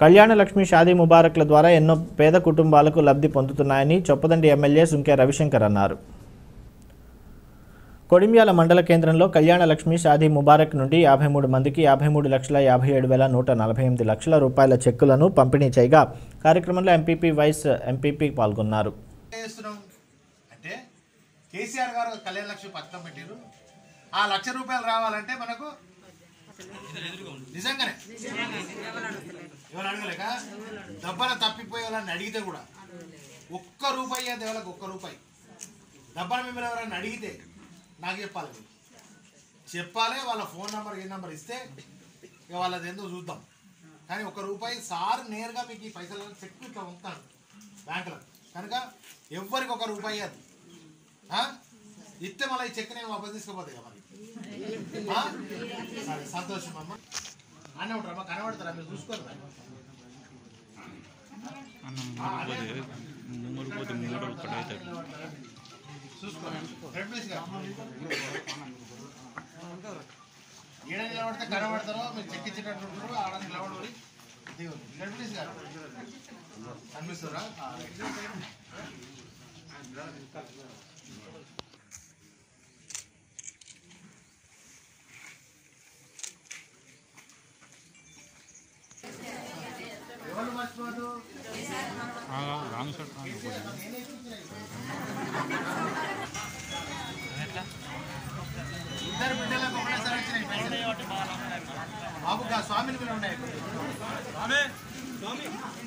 కళ్యాణ లక్ష్మి షాదీ ముబారక్ల ద్వారా ఎన్నో పేద కుటుంబాలకు లబ్ధి పొందుతున్నాయని చొప్పదండి ఎమ్మెల్యే సుంకే రవిశంకర్ అన్నారు కొడిమ్యాల మండల కేంద్రంలో కళ్యాణ లక్ష్మి షాదీ ముబారక్ నుండి యాభై మూడు మందికి యాభై మూడు లక్షల యాభై ఏడు వేల నూట నలభై ఎనిమిది లక్షల రూపాయల చెక్కులను పంపిణీ చేయగా కార్యక్రమంలో ఎంపీపీ వైస్ ఎంపీపీ పాల్గొన్నారు చేస్తున్నాం అంటే కేసీఆర్ గారు కళ్యాణ లక్ష్మి పథకం పెట్టారు ఆ లక్ష రూపాయలు రావాలంటే మనకు నిజంగానే ఎవరు అడగలేక దబ్బన తప్పిపోయే వాళ్ళని అడిగితే కూడా ఒక్క రూపాయి అదే వాళ్ళకి ఒక్క రూపాయి దబ్బన మిమ్మల్ని ఎవరైనా అడిగితే నాకు చెప్పాలి మీరు. చెప్పాలి వాళ్ళ ఫోన్ నెంబర్ ఏ నెంబర్ ఇస్తే ఇక వాళ్ళది ఎందుకు చూద్దాం కానీ ఒక రూపాయి సార్ నేరుగా మీకు ఈ పైసలు చెక్ ఇట్లా ఉంటాడు బ్యాంకులో కనుక ఎవ్వరికి ఒక రూపాయి అది ఆ? ఇస్తే మళ్ళీ ఈ చెక్ నేను వాపస్ తీసుకోపోతాయి కదా మరి ఆ? సరే సంతోషం అమ్మ అన్న ఉంటారమ్మా కనబడతారా మీరు చూసుకోరు ఈడ నిలబడితే కనబడతారో మీరు చెక్ ఇచ్చేటట్టు ఉంటారు ఆడ నిలబడి దిగండి రెడ్ ప్లీజ్ గారు కనిపిస్తారా ఎవరు మర్చిపోదు ఇద్దరు బిడ్డలకు ఒకటేసారి వచ్చినాయి పైసలు. బాబు గా స్వామిని పిలవండి